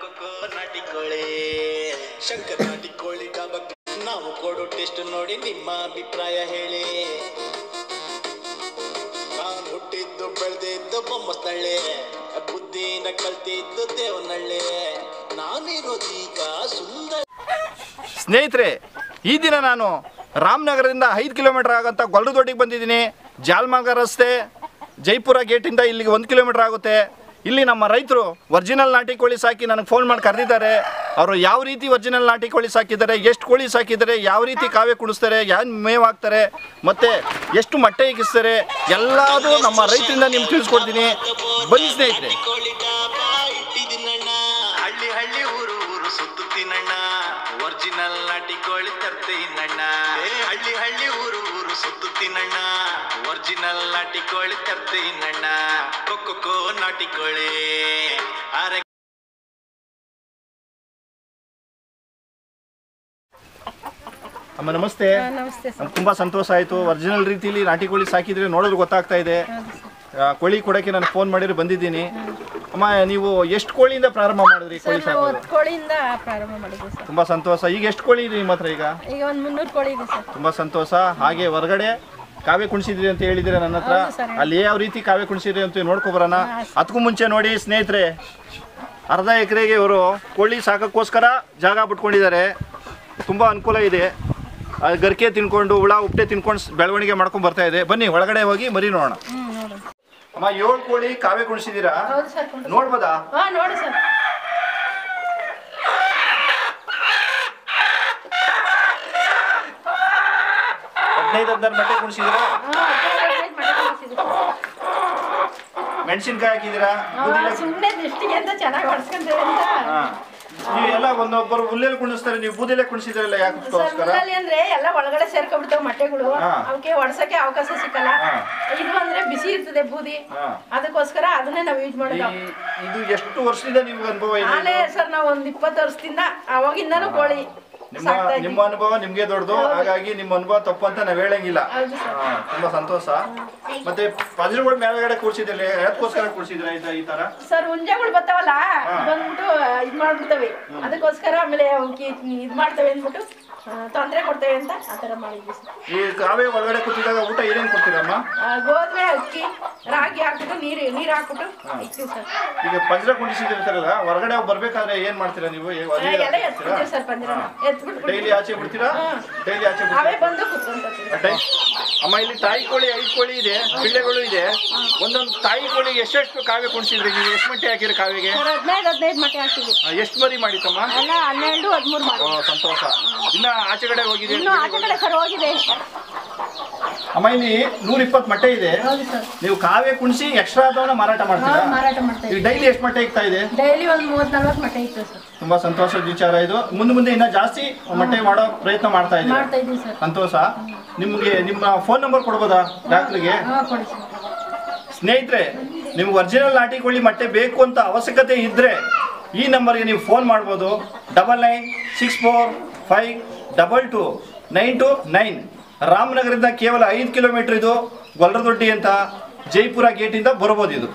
ಕೊಕ್ಕೋ ನಾಟಿ ಕೋಳಿ ಶಂಕರ್ ನಾಟಿ ಕೋಳಿ ಡಾಬಕ್ ನಾವು ಕೊಡೋ ಟೆಸ್ಟ್ ನೋಡಿ ನಿಮ್ಮ ಅಭಿಪ್ರಾಯ ಹೇಳಿ ನಾನು ಹುಟ್ಟಿದ್ದು ಬೆಳೆದಿದ್ದು ಬೊಮ್ಮಸ್ತಳ್ಳಿ ಬುದ್ಧಿನ ಕಲ್ತಿದ್ದು ದೇವನಳ್ಳಿ ನಾನಿರೋದೀಗ ಸುಂದರ ಸ್ನೇಹಿತರೆ ಈ ದಿನ ನಾನು ರಾಮನಗರದಿಂದ ಐದು ಕಿಲೋಮೀಟರ್ ಆಗೋಂಥ ಗೊಲ್ಲರದೊಡ್ಡಿಗೆ ಬಂದಿದ್ದೀನಿ ಜಾಲ್ಮಾರ್ಗ ರಸ್ತೆ ಜೈಪುರ ಗೇಟಿಂದ ಇಲ್ಲಿಗೆ ಒಂದು ಕಿಲೋಮೀಟರ್ ಆಗುತ್ತೆ ಇಲ್ಲಿ ನಮ್ಮ ರೈತರು ಒರಿಜಿನಲ್ ನಾಟಿ ಕೋಳಿ ಸಾಕಿ ನನಗೆ ಫೋನ್ ಮಾಡಿ ಕರೆದಿದ್ದಾರೆ ಅವರು ಯಾವ ರೀತಿ ಒರಿಜಿನಲ್ ನಾಟಿ ಕೋಳಿ ಸಾಕಿದ್ದಾರೆ ಎಷ್ಟು ಕೋಳಿ ಸಾಕಿದ್ದಾರೆ ಯಾವ ರೀತಿ ಕಾವೇ ಕುಡಿಸ್ತಾರೆ ಯಾವ ಮೇವು ಹಾಕ್ತಾರೆ ಮತ್ತು ಎಷ್ಟು ಮೊಟ್ಟೆ ಇಕ್ಕಿಸ್ತಾರೆ ಎಲ್ಲದೂ ನಮ್ಮ ರೈತರಿಂದ ನಿಮ್ಗೆ ತಿಳಿಸ್ಕೊಡ್ತೀನಿ ಬನ್ನಿ ಸ್ನೇಹಿತರೆ ಕೋಳಿ ಡಾಬಾ ಇಟ್ಟಿದ್ದೀನಣ್ಣ ಹಳ್ಳಿ ಹಳ್ಳಿ ಊರು ಊರು ಸುತ್ತುತ್ತೀನಣ್ಣ ಒರಿಜಿನಲ್ ನಾಟಿ ಕೋಳಿ ತರ್ತೀನಣ್ಣ ಏ ಹಳ್ಳಿ ಹಳ್ಳಿ ಊರು ಊರು ಸುತ್ತುತ್ತೀನಣ್ಣ ಒರಿಜಿನಲ್ ನಾಟಿ ಕೋಳಿ ತರ್ತೀನಣ್ಣ ಕೊಕ್ಕೋ ನಾಟಿ ಕೋಳಿ ಅರೆ ಅಮ್ಮ ನಮಸ್ತೆ ನಮಸ್ತೆ ಸರ್ ನಮ್ಗೆ ತುಂಬ ಸಂತೋಷ ಆಯಿತು ಒರಿಜಿನಲ್ ರೀತಿಲಿ ನಾಟಿ ಕೋಳಿ ಸಾಕಿದ್ರೆ ನೋಡೋದು ಗೊತ್ತಾಗ್ತಾ ಇದೆ ಆ, ಕೋಳಿ ಕೊಡೋಕ್ಕೆ ನಾನು ಫೋನ್ ಮಾಡಿದ್ರೆ ಬಂದಿದ್ದೀನಿ ಅಮ್ಮ ನೀವು ಎಷ್ಟು ಕೋಳಿಯಿಂದ ಪ್ರಾರಂಭ ಮಾಡಿದ್ರಿ ಕೋಳಿ ಸರ್ ನಾವು ಸಾಕೋದು ಹತ್ತು ಕೋಳಿಯಿಂದ ಪ್ರಾರಂಭ ಮಾಡಿದ್ವಿ ಸರ್ ತುಂಬ ಸಂತೋಷ ಈಗ ಎಷ್ಟು ಕೋಳಿ ಇದೆ ನಿಮ್ಮ ಹತ್ರ ಈಗ ಈಗ ಒಂದು ಮುನ್ನೂರು ಕೋಳಿ ಇದೆ ಸರ್ ತುಂಬ ಸಂತೋಷ ಹಾಗೆ ಹೊರಗಡೆ ಕಾವ್ಯ ಕುಣಿಸಿದ್ರಿ ಅಂತ ಹೇಳಿದ್ರೆ ನನ್ನ ಹತ್ರ ಹೌದು ಸರ್. ಅಲ್ಲಿ ಯಾವ ರೀತಿ ಕಾವ್ಯ ಕುಣಿಸಿದ್ರಿ ಅಂತ ನೋಡ್ಕೊಬರೋಣ ಅದಕ್ಕೂ ಮುಂಚೆ ನೋಡಿ ಸ್ನೇಹಿತರೆ ಅರ್ಧ ಎಕರೆಗೆ ಇವರು ಕೋಳಿ ಸಾಕೋಕ್ಕೋಸ್ಕರ ಜಾಗ ಬಿಟ್ಕೊಂಡಿದ್ದಾರೆ ತುಂಬ ಅನುಕೂಲ ಇದೆ ಅದು ಗರಿಕೆ ತಿನ್ಕೊಂಡು ಹುಳ ಉಪ್ಪಟೆ ತಿನ್ಕೊಂಡು ಬೆಳವಣಿಗೆ ಮಾಡ್ಕೊಂಡು ಬರ್ತಾ ಇದೆ ಬನ್ನಿ ಒಳಗಡೆ ಹೋಗಿ ಮರಿ ನೋಡೋಣ ಹ್ಞೂ ನೋಡು ಅಮ್ಮ ಏಳು ಕೋಳಿ ಕಾವ್ಯ ಕುಣಿಸಿದ್ದೀರಾ ಹೌದು ಸರ್ ಕೊಂಡು ನೋಡ್ಬೋದಾ ಹಾಂ ನೋಡಿ ಸರ್ ಹದಿನೈದು ಹದಿನಾರು ಬಟ್ಟೆ ಕುಣಿಸಿದ್ದೀರಾ ಹಾಂ ಹದಿನೈದು ಮಟ್ಟ ಕಳಿಸಿದ್ವಿ ಮೆಣಸಿನ್ಕಾಯಿ ಹಾಕಿದ್ದೀರಾ ಬೂದಿಲೆ- ಸುಮ್ಮನೆ ದೃಷ್ಟಿಗೆ ಅಂತ ಚೆನ್ನಾಗಿ ಹೊಡ್ಸ್ಕೊಂತೇವೆ ಅಂತ ಹಾ. ನೀವು ಎಲ್ಲ ಒಂದೊಬ್ಬರು ಹುಲ್ಲೆಲ್ಲಿ ಕುಣಿಸ್ತಾರೆ ನೀವು ಬೂದಿಲೆ ಕುಣಿಸಿದ್ರಲ್ಲ ಸರ್ ಯಾಕೋಸ್ಕರ ಮುಳ್ಳಲ್ಲಿ ಅಂದ್ರೆ ಎಲ್ಲ ಒಳಗಡೆ ಸೇರ್ಕೊಂಡ್ಬಿಡ್ತಾವೆ ಮೊಟ್ಟೆಗಳು ಹಾ. ಅವಕ್ಕೆ ಹೊಡ್ಸಕ್ಕೆ ಅವಕಾಶ ಸಿಕ್ಕಲ್ಲ ಹಾ. ಇದು ಅಂದ್ರೆ ಬಿಸಿ ಇರ್ತದೆ ಬೂದಿ ಹಾ. ಅದಕ್ಕೋಸ್ಕರ ಅದನ್ನೇ ನಾವು ಯೂಸ್ ಮಾಡೋದು ಈ- ಇದು ಎಷ್ಟು ವರ್ಷದಿಂದ ನಿಮ್ಗೆ ಅನುಭವ ಇದೆ ಆಲೆ ಸರ್ ನಾವು ಒಂದ್ ಇಪ್ಪತ್ತು ವರ್ಷದಿಂದ ಅವಾಗಿಂದಾನು ಕೋಳಿ ನಿಮ್ಮ ಸಾಕ್ತಾ ಇದ್ವಿ. ನಿಮ್ಮ ಅನುಭವ ನಿಮ್ಗೆ ದೊಡ್ಡದು ಹಾಗಾಗಿ ನಿಮ್ಮ ಅನುಭವ ತಪ್ಪು ಅಂತ ನಾವ್ ಹೇಳಂಗಿಲ್ಲ ಹೌದು ಸರ್ ಹಾ, ತುಂಬಾ ಸಂತೋಷ ಮತ್ತೆ ಪಜರುಗಳು ಮೇಲ್ಗಡೆ ಕೂರ್ಸಿದ್ರೆ ಯಾಕೋಸ್ಕರ ಕೂರ್ಸಿದ್ರ ಈ ತರ ಸರ್ ಹುಂಜಗಳು ಬರ್ತಾವಲ್ಲ ಹಾ. ಬಂದ್ಬಿಟ್ಟು ಇದ್ ಮಾಡ್ಬಿಡ್ತವೆ ಅದಕ್ಕೋಸ್ಕರ ಆಮೇಲೆ ಅವಕ್ಕೆ ಇದ್ ಮಾಡ್ತವೆ ಅಂದ್ಬಿಟ್ಟು ಆ, ತೊಂದ್ರೆ ಕೊಡ್ತೇವೆ ಅಂತ ಆ ಥರ ಮಾಡಿದ್ವಿ ಸರ್ ಈ ಕಾವೇ ಒಳಗಡೆ ಕೂತಿದಾಗ ಊಟ ಏನೇನ್ ಕೊಡ್ತೀರಮ್ಮ ಆ, ಗೋಧುಮೆ ಅಕ್ಕಿ ರಾಗಿ ಹಾಕ್ಬಿಟ್ಟು ನೀರು ನೀರು ಹಾಕ್ಬಿಟ್ಟು ಇಕ್ತೀವಿ ಸರ್ ಈಗ ಪಂಜರ ಕುಣಿಸಿದಿರ್ತಾರಲ್ಲ ಹೊರಗಡೆ ಬರ್ಬೇಕಾದ್ರೆ ಏನ್ ಮಾಡ್ತೀರಾ ನೀವು ಆ, ಎಲ್ಲ ಎತ್ಬಿಡ್ತೀವಿ ಸರ್ ಪಂಜರನ ಎತ್ಬಿಟ್ಟು ಡೈಲಿ ಆಚೆ ಬಿಡ್ತೀರಾ ಹಾ. ಡೈಲಿ ಆಚೆ ಬಿಡ್ತೀರಾ ಅವೇ ಬಂದು ಕುತ್ಕೊಂತೀವಿ ಟೈ- ಅಮ್ಮ ಇಲ್ಲಿ ತಾಯಿ ಕೋಳಿ ಐದು ಕೋಳಿ ಇದೆ ಪಿಳ್ಳೆಗಳು ಇದೆ ಒಂದೊಂದು ತಾಯಿ ಕೋಳಿಗೆ ಎಷ್ಟೆಷ್ಟು ಕಾವ್ಯ ಕುಣಿಸಿದ್ರಿ ನೀವು ಎಷ್ಟು ಮಟ್ಟೆ ಹಾಕಿರಿ ಕಾವ್ಯಗೆ ಸರ್ ಹದಿನೈದು ಹದಿನೈದು ಮಟ್ಟೆ ಹಾಕ್ತೀವಿ ಎಷ್ಟು ಮರಿ ಮಾಡಿತಮ್ಮ ಎಲ್ಲ ಹನ್ನೆರಡು ಹದಿಮೂರು ಮಾಡಿ ಓ ಸಂತೋಷ ಇನ್ನ ಆಚೆ ಕಡೆ ಹೋಗಿದೆ ಇನ್ನು ಆಚೆ ಕಡೆ ಸರ್ ಹೋಗಿದೆ ಅಮ್ಮ ಇಲ್ಲಿ ನೂರ ಇಪ್ಪತ್ತು ಮಟ್ಟೆ ಇದೆ ಹೌದು ಸರ್ ನೀವು ಕಾವ್ಯ ಕುಣಿಸಿ ಎಕ್ಸ್ಟ್ರಾ ಆದವನ್ನ ಮಾರಾಟ ಮಾಡ್ತೀರಾ ಹೌದು, ಮಾರಾಟ ಮಾಡ್ತಾ ಈಗ ಇದ್ದೀವಿ ಡೈಲಿ ಎಷ್ಟು ಮಟ್ಟೆ ಇಕ್ತಾ ಇದೆ ಡೈಲಿ ಒಂದು ಮೂವತ್ತು ನಲ್ವತ್ತು ಮಟ್ಟೆ ಇತ್ತು ಸರ್ ತುಂಬಾ ಸಂತೋಷದ ವಿಚಾರ ಇದು ಮುಂದೆ ಮುಂದೆ ಇನ್ನ ಜಾಸ್ತಿ ಮಟ್ಟೆ ಮಾಡೋ ಪ್ರಯತ್ನ ಮಾಡ್ತಾ ಇದ್ದೀರಾ ಮಾಡ್ತಾ ಇದ್ದೀವಿ ಸರ್ ಸಂತೋಷ ನಿಮ್ಗೆ ನಿಮ್ಮ ಫೋನ್ ನಂಬರ್ ಕೊಡ್ಬೋದಾ ಡಾಕ್ಟ್ರಿಗೆ ಹಾಂ ಕೊಡಿ ಸರ್ ಸ್ನೇಹಿತರೆ ನಿಮ್ಗೆ ಒರಿಜಿನಲ್ ನಾಟಿ ಕೋಳಿ ಮೊಟ್ಟೆ ಬೇಕು ಅಂತ ಅವಶ್ಯಕತೆ ಇದ್ದರೆ ಈ ನಂಬರ್ಗೆ ನೀವು ಫೋನ್ ಮಾಡ್ಬೋದು double nine six four five double two nine two nine ರಾಮನಗರದಿಂದ ಕೇವಲ ಐದು ಕಿಲೋಮೀಟರ್ ಇದು ಗೊಲ್ಲರದೊಡ್ಡಿ ಅಂತ ಜೈಪುರ ಗೇಟಿಂದ ಬರ್ಬೋದು ಇದು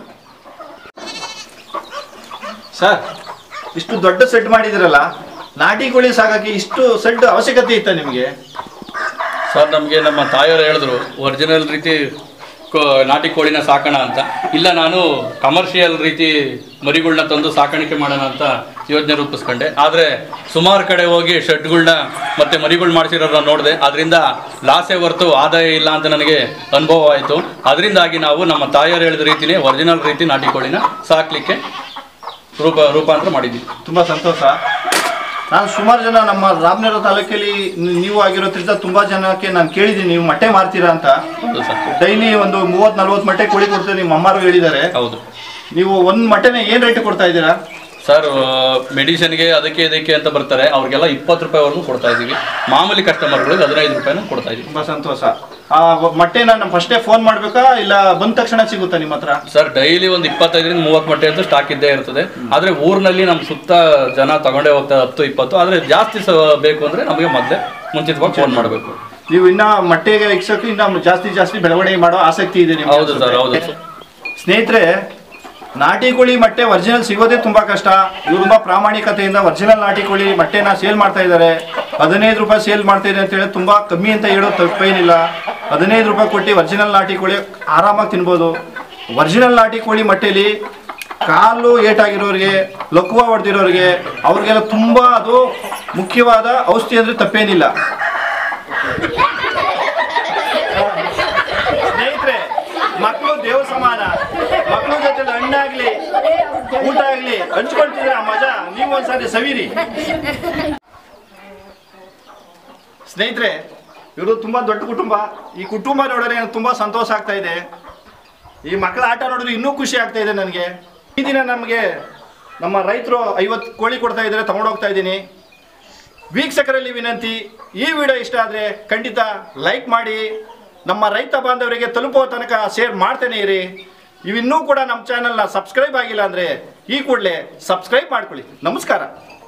ಸರ್ ಇಷ್ಟು ದೊಡ್ಡ ಸೆಡ್ ಮಾಡಿದಿರಲ್ಲ ನಾಟಿ ಕೋಳಿ ಸಾಕಕ್ಕೆ ಇಷ್ಟು ಸೆಡ್ ಅವಶ್ಯಕತೆ ಇತ್ತ ನಿಮಗೆ ಸರ್ ನಮಗೆ ನಮ್ಮ ತಾಯಿಯವರು ಹೇಳಿದ್ರು ಒರಿಜಿನಲ್ ರೀತಿ ಕೋ- ನಾಟಿ ಕೋಳಿನ ಸಾಕೋಣ ಅಂತ ಇಲ್ಲ ನಾನು ಕಮರ್ಷಿಯಲ್ ರೀತಿ ಮರಿಗಳ್ನ ತಂದು ಸಾಕಾಣಿಕೆ ಮಾಡೋಣ ಅಂತ ಯೋಜನೆ ರೂಪಿಸ್ಕೊಂಡೆ ಆದರೆ ಸುಮಾರು ಕಡೆ ಹೋಗಿ ಶೆಡ್ಗಳ್ನ ಮತ್ತು ಮರಿಗಳು ಮಾಡಿಸಿರೋರನ್ನ ನೋಡಿದೆ ಅದರಿಂದ ಲಾಸೇ ಹೊರತು ಆದಾಯ ಇಲ್ಲ ಅಂತ ನನಗೆ ಅನುಭವ ಆಯಿತು ಅದರಿಂದಾಗಿ ನಾವು ನಮ್ಮ ತಾಯಿಯವರು ಹೇಳಿದ ರೀತಿನೇ ಒರಿಜಿನಲ್ ರೀತಿ ನಾಟಿ ಕೋಳಿನ ಸಾಕಲಿಕ್ಕೆ ರೂಪ ರೂಪಾಂತರ ಮಾಡಿದ್ವಿ ತುಂಬಾ ಸಂತೋಷ ನಾನು ಸುಮಾರು ಜನ ನಮ್ಮ ರಾಮನಗರ ತಾಲೂಕಲ್ಲಿ ನಿ- ನೀವು ಆಗಿರೋದ್ರಿಂದ ತುಂಬಾ ಜನಕ್ಕೆ ನಾನು ಕೇಳಿದ್ದೀನಿ ನೀವು ಮೊಟ್ಟೆ ಮಾರ್ತೀರಾ ಅಂತ ಹೌದು ಸರ್ ಡೈಲಿ ಒಂದು ಮೂವತ್ ನಲ್ವತ್ತು ಮೊಟ್ಟೆ ಕೋಳಿ ಕೊಡ್ತೀವಿ ನಿಮ್ಮ ಅಮ್ಮಾರು ಹೇಳಿದ್ದಾರೆ ಹೌದು ನೀವು ಒಂದ್ ಮೊಟ್ಟೆನ ಏನ್ ರೇಟ್ ಕೊಡ್ತಾ ಇದ್ದೀರಾ ಸರ್ ಮೆಡಿಸಿನ್ಗೆ ಅದಕ್ಕೆ ಇದಕ್ಕೆ ಅಂತ ಬರ್ತಾರೆ ಅವ್ರಿಗೆಲ್ಲ ಇಪ್ಪತ್ತು ರೂಪಾಯಿವರೆಗೂ ಕೊಡ್ತಾ ಇದ್ದೀವಿ ಮಾಮೂಲಿ ಕಸ್ಟಮರ್ಗಳಿಗೆ ಹದಿನೈದು ರೂಪಾಯಿನ ಕೊಡ್ತಾ ಇದ್ದೀವಿ ತುಂಬಾ ಸಂತೋಷ ಆ ಮೊಟ್ಟೆನ ನಾನು ಫಸ್ಟೇ ಫೋನ್ ಮಾಡ್ಬೇಕಾ ಇಲ್ಲ ಬಂದ ತಕ್ಷಣ ಸಿಗುತ್ತಾ ನಿಮ್ಮ ಹತ್ರ ಸರ್ ಡೈಲಿ ಒಂದು ಇಪ್ಪತ್ತೈದರಿಂದ ಮೂವತ್ತು ಮಟ್ಟೆ ಅಂತ ಸ್ಟಾಕ್ ಇದ್ದೇ ಇರ್ತದೆ ಆದರೆ ಊರಿನಲ್ಲಿ ನಮ್ಮ ಸುತ್ತ ಜನ ತಗೊಂಡೇ ಹೋಗ್ತಾರೆ ಹತ್ತು ಇಪ್ಪತ್ತು ಆದರೆ ಜಾಸ್ತಿ ಸ ಬೇಕು ಅಂದರೆ ನಮಗೆ ಮೊದಲೇ ಮುಂಚಿತವಾಗಿ ಫೋನ್ ಮಾಡಬೇಕು ನೀವು ಇನ್ನ ಮೊಟ್ಟೆಗೆ ಇಕ್ಸಕ್ಕೆ ಇನ್ನ ಜಾಸ್ತಿ ಜಾಸ್ತಿ ಬೆಳವಣಿಗೆ ಮಾಡೋ ಆಸಕ್ತಿ ಇದೆ ನಿಮ್ಗೆ ಹೌದು ಸರ್ ಹೌದು ಅನ್ಸುತ್ತೆ. ಸ್ನೇಹಿತರೆ ನಾಟಿ ಕೋಳಿ ಮೊಟ್ಟೆ ಒರಿಜಿನಲ್ ಸಿಗೋದೇ ತುಂಬ ಕಷ್ಟ ಇವ್ರು ತುಂಬ ಪ್ರಾಮಾಣಿಕತೆಯಿಂದ ಒರಿಜಿನಲ್ ನಾಟಿ ಕೋಳಿ ಮೊಟ್ಟೆನ ಸೇಲ್ ಮಾಡ್ತಾ ಇದ್ದಾರೆ ಹದಿನೈದು ರೂಪಾಯಿ ಸೇಲ್ ಮಾಡ್ತಾ ಇದೆ ಅಂತ ಹೇಳಿ ತುಂಬ ಕಮ್ಮಿ ಅಂತ ಹೇಳೋದು ತಪ್ಪೇನಿಲ್ಲ ಹದಿನೈದು ರೂಪಾಯಿ ಕೊಟ್ಟು ಒರಿಜಿನಲ್ ನಾಟಿ ಕೋಳಿ ಆರಾಮಾಗಿ ತಿನ್ಬೋದು ಒರಿಜಿನಲ್ ನಾಟಿ ಕೋಳಿ ಮೊಟ್ಟೆಲಿ ಕಾಲು ಏಟಾಗಿರೋರಿಗೆ ಲಕುವ ಹೊಡೆದಿರೋರಿಗೆ ಅವ್ರಿಗೆಲ್ಲ ತುಂಬ ಅದು ಮುಖ್ಯವಾದ ಔಷಧಿ ಅಂದರೆ ತಪ್ಪೇನಿಲ್ಲ ಸ್ನೇಹಿತರೆ ಮಕ್ಕಳು ದೇವ ಸಮಾನ ಮಕ್ಕಳ ಜೊತೆ ಹಣ್ಣಾಗ್ಲಿ ಊಟ ಆಗ್ಲಿ ಹಂಚ್ಕೊಳ್ತಿದ್ರೆ ಆ ಮಜಾ ನೀವು ಒಂದ್ಸಾರಿ ಸವಿರಿ ಸ್ನೇಹಿತರೆ ಇವರು ತುಂಬಾ ದೊಡ್ಡ ಕುಟುಂಬ ಈ ಕುಟುಂಬ ನೋಡಿದ್ರೆ ನನಗೆ ತುಂಬಾ ಸಂತೋಷ ಆಗ್ತಾ ಇದೆ ಈ ಮಕ್ಕಳ ಆಟ ನೋಡಿದ್ರೆ ಇನ್ನೂ ಖುಷಿ ಆಗ್ತಾ ಇದೆ ನನಗೆ ಈ ದಿನ ನಮಗೆ ನಮ್ಮ ರೈತರು ಐವತ್ತು ಕೋಳಿ ಕೊಡ್ತಾ ಇದ್ದಾರೆ ತಗೊಂಡೋಗ್ತಾ ಇದ್ದೀನಿ ವೀಕ್ಷಕರಲ್ಲಿ ವಿನಂತಿ ಈ ವಿಡಿಯೋ ಇಷ್ಟ ಆದರೆ ಖಂಡಿತ ಲೈಕ್ ಮಾಡಿ ನಮ್ಮ ರೈತ ಬಾಂಧವರಿಗೆ ತಲುಪುವ ತನಕ ಶೇರ್ ಮಾಡ್ತೇನೆ ಇರಿ ಇವಿನ್ನೂ ಕೂಡ ನಮ್ಮ ಚಾನಲ್ನ ಸಬ್ಸ್ಕ್ರೈಬ್ ಆಗಿಲ್ಲ ಅಂದರೆ ಈ ಕೂಡಲೇ ಸಬ್ಸ್ಕ್ರೈಬ್ ಮಾಡ್ಕೊಳ್ಳಿ ನಮಸ್ಕಾರ